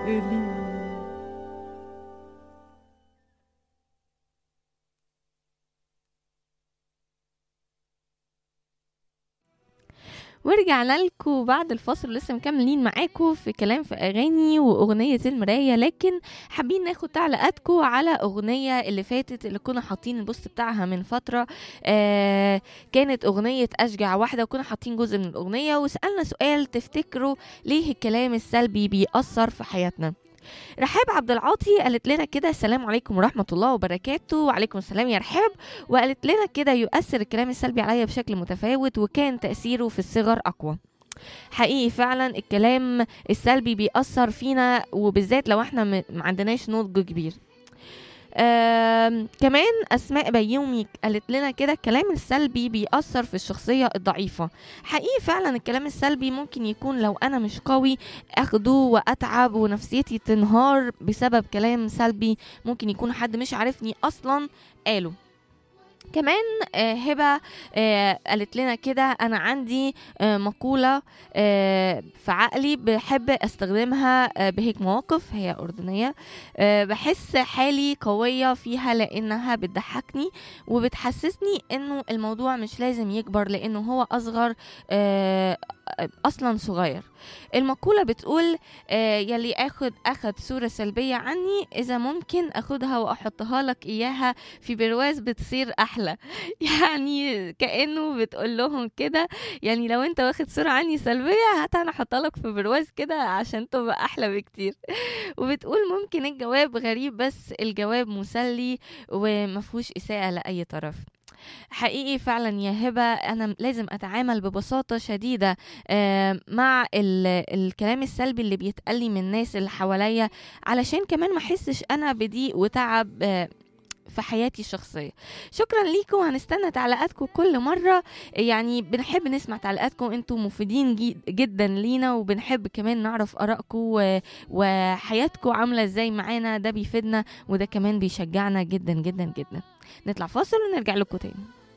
لي ورجعنا لكم بعد الفاصل لسه مكملين معاكم في كلام في اغاني واغنيه المرايه لكن حابين ناخد تعليقاتكم على اغنيه اللي فاتت اللي كنا حاطين البوست بتاعها من فتره آه كانت اغنيه اشجع واحده وكنا حاطين جزء من الاغنيه وسالنا سؤال تفتكروا ليه الكلام السلبي بيأثر في حياتنا رحاب عبد العاطي قالت لنا كده السلام عليكم ورحمه الله وبركاته وعليكم السلام يا رحاب وقالت لنا كده يؤثر الكلام السلبي عليا بشكل متفاوت وكان تاثيره في الصغر اقوى حقيقي فعلا الكلام السلبي بيأثر فينا وبالذات لو احنا م- ما عندناش نضج كبير آم، كمان اسماء بيومي قالت لنا كده الكلام السلبي بيأثر في الشخصيه الضعيفه حقيقي فعلا الكلام السلبي ممكن يكون لو انا مش قوي اخده واتعب ونفسيتي تنهار بسبب كلام سلبي ممكن يكون حد مش عارفني اصلا قاله كمان آه، هبه آه، قالت لنا كده انا عندي آه، مقوله آه، في عقلي بحب استخدمها آه، بهيك مواقف هي اردنيه آه، بحس حالي قويه فيها لانها بتضحكني وبتحسسني انه الموضوع مش لازم يكبر لانه هو اصغر آه، اصلا صغير المقوله بتقول آه، يلي اخد اخد صوره سلبيه عني اذا ممكن اخدها واحطها لك اياها في برواز بتصير احلى يعني كانه بتقول لهم كده يعني لو انت واخد صوره عني سلبيه هات انا احطها لك في برواز كده عشان تبقى احلى بكتير وبتقول ممكن الجواب غريب بس الجواب مسلي ومفهوش اساءه لاي طرف حقيقي فعلا يا هبه انا لازم اتعامل ببساطه شديده آه، مع ال- الكلام السلبي اللي بيتقال من الناس اللي حواليا علشان كمان ما احسش انا بضيق وتعب آه، في حياتي الشخصية شكرا ليكم هنستنى تعليقاتكم كل مرة يعني بنحب نسمع تعليقاتكم انتم مفيدين جي- جدا لينا وبنحب كمان نعرف آرائكم و- وحياتكم عاملة ازاي معانا ده بيفيدنا وده كمان بيشجعنا جدا جدا جدا نطلع فاصل ونرجع لكم تاني